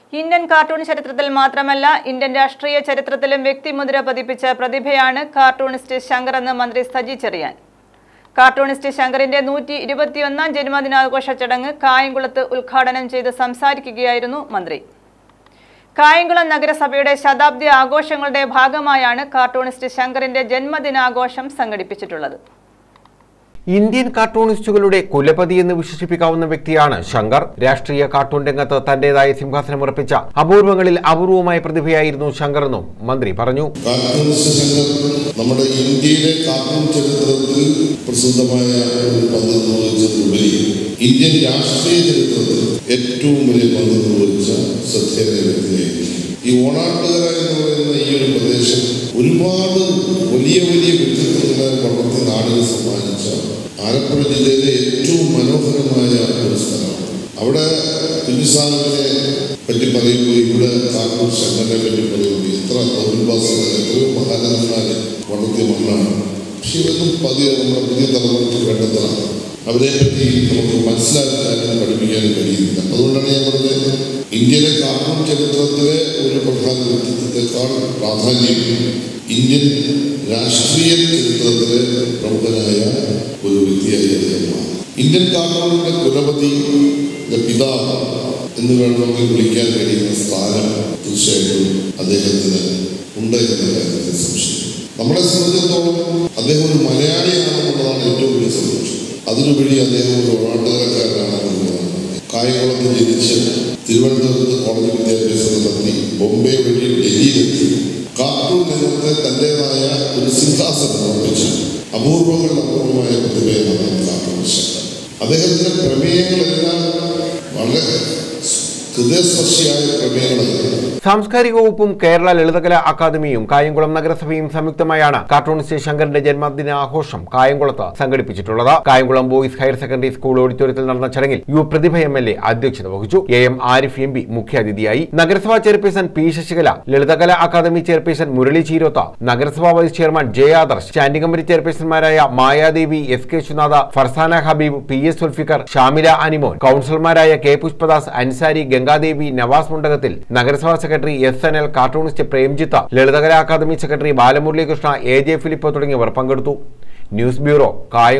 Indian cartoon ചരിത്രത്തിൽ മാത്രമല്ല Indian രാഷ്ട്രീയ ചരിത്രത്തിലും വ്യക്തിമുദ്ര പതിപ്പിച്ച പ്രതിഭയാണ് കാർട്ടൂണിസ്റ്റ് ശങ്കർ എന്ന് മന്ത്രി സജി ചെറിയാൻ കാർട്ടൂണിസ്റ്റ് ശങ്കറിന്റെ നൂറ്റി ഇരുപത്തിയൊന്നാം ജന്മദിനാഘോഷ ചടങ്ങ് കായംകുളത്ത് ഉദ്ഘാടനം ചെയ്ത് സംസാരിക്കുകയായിരുന്നു മന്ത്രി കായംകുളം നഗരസഭയുടെ ശതാബ്ദി ആഘോഷങ്ങളുടെ ഭാഗമായാണ് കാർട്ടൂണിസ്റ്റ് ശങ്കറിന്റെ ജന്മദിനാഘോഷം സംഘടിപ്പിച്ചിട്ടുള്ളത് ഇന്ത്യൻ കാർട്ടൂണിസ്റ്റുകളുടെ കുലപതി എന്ന് വിശേഷിപ്പിക്കാവുന്ന വ്യക്തിയാണ് ശങ്കർ രാഷ്ട്രീയ കാർട്ടൂൺ രംഗത്ത് തന്റേതായ സിംഹാസനം ഉറപ്പിച്ച അപൂർവങ്ങളിൽ അപൂർവമായ പ്രതിഭയായിരുന്നു ശങ്കർ എന്നും മന്ത്രി പറഞ്ഞു കാർട്ടൂണിസ്റ്റ് ശങ്കർ നമ്മുടെ ഇന്ത്യയിലെ കാർട്ടൂൺ ചരിത്രത്തിൽ പ്രസിദ്ധമായ ഒരു പങ്ക് നിർവഹിച്ചതിലുപരി ഇന്ത്യൻ രാഷ്ട്രീയ ചരിത്രത്തിൽ ഏറ്റവും വലിയ പങ്ക് നിർവഹിച്ച ശ്രദ്ധേയ വ്യക്തിയായിരുന്നു ഈ ഓണാട്ടുകര എന്ന് പറയുന്ന ഈ ഒരു പ്രദേശം ഒരുപാട് വലിയ വലിയ വ്യക്തിത്വങ്ങളെ വളർത്തി നാടിന് സമ്മാനിച്ച ആലപ്പുഴ ജില്ലയിലെ ഏറ്റവും മനോഹരമായ ഒരു സ്ഥലമാണ് അവിടെ കുഞ്ഞുസാഹിബിനെ പറ്റി പറയുമ്പോൾ ഇവിടെ കാർട്ടൂൺ ശങ്കരനെ പറ്റി പറയുമ്പോൾ എത്ര തൊഴിൽവാസികൾ എത്രയോ മഹാനന്ദന്മാരെ വളർത്തിയ മണ്ണാണ് പക്ഷെ ഇതൊന്നും പതിയെ നമ്മുടെ പുതിയ തലമുറയ്ക്ക് വേണ്ടതാണ് അവരെ പറ്റി നമുക്ക് മനസ്സിലാക്കാനും പഠിപ്പിക്കാനും കഴിയുന്നില്ല അതുകൊണ്ടാണ് ഞാൻ പറഞ്ഞത് ഇന്ത്യയിലെ കാർട്ടൂൺ ചരിത്രത്തിലെ ഒരു പ്രധാന വ്യക്തിത്വത്തെക്കാൾ പ്രാധാന്യം ഇന്ത്യൻ രാഷ്ട്രീയ ചരിത്രത്തിലെ പ്രമുഖനായ ഒരു വ്യക്തിയായി അദ്ദേഹം മാറി ഇന്ത്യൻ കാർട്ടൂണിന്റെ കുലപതി പിതാവ് എന്ന് വേണമെങ്കിൽ വിളിക്കാൻ കഴിയുന്ന സ്ഥാനം തീർച്ചയായിട്ടും അദ്ദേഹത്തിന് ഉണ്ട് എന്ന കാര്യത്തിൽ സംശയം നമ്മളെ സംബന്ധിച്ചിടത്തോളം അദ്ദേഹം ഒരു മലയാളിയാണെന്നുള്ളതാണ് ഏറ്റവും വലിയ സന്തോഷം അതിനുപരി അദ്ദേഹം ഒരു ഒരാട്ടുകാരനാണെന്നുള്ളതാണ് കായംകുളത്ത് ജനിച്ച് തിരുവനന്തപുരത്ത് കോളേജ് വിദ്യാഭ്യാസം നടത്തി ബോംബെ വഴി ഡൽഹിയിലെത്തി കാർട്ടൂൺ രംഗത്തെ തൻ്റെതായ ഒരു സിംഹാസനം ഉറപ്പിച്ച് അപൂർവങ്ങളിൽ അപൂർവമായ പ്രതിഭയാണ് കാർട്ടൂൺ ശങ്കർ അദ്ദേഹത്തിൻ്റെ പ്രമേയങ്ങളെല്ലാം വളരെ ഹൃദയസ്പർശിയായ പ്രമേയങ്ങളായിരുന്നു സാംസ്കാരിക വകുപ്പും കേരള ലളിതകല അക്കാദമിയും കായംകുളം നഗരസഭയും സംയുക്തമായാണ് കാർട്ടൂണിസ്റ്റ് ശങ്കറിന്റെ ജന്മദിന ആഘോഷം കായംകുളത്ത് സംഘടിപ്പിച്ചിട്ടുള്ളത് Kayamkulam boys higher secondary school ഓഡിറ്റോറിയത്തിൽ നടന്ന ചടങ്ങിൽ U Prathibha M L A അധ്യക്ഷത വഹിച്ചു A M Arif M P മുഖ്യാതിഥിയായി നഗരസഭാ chairperson P Sasikala Lalithakala academy chairperson Murali Cheerotha നഗരസഭാ vice chairman J Adarsh standing committee ചെയർപേഴ്സൺമാരായ Mayadevi S K Viswanatha Farsana Habeeb P S Sulfikar Shamila Animon കൗൺസിലർമാരായ കെ പുഷ്പദാസ് അൻസാരി ഗംഗാദേവി നവാസ് മുണ്ടകത്തിൽ നഗരസഭാ secretary S N L cartoonist Premjitha Lalithakala academy secretary Balamuralikrishna A J Philip തുടങ്ങിയവർ പങ്കെടുത്തു ന്യൂസ് ബ്യൂറോ കായം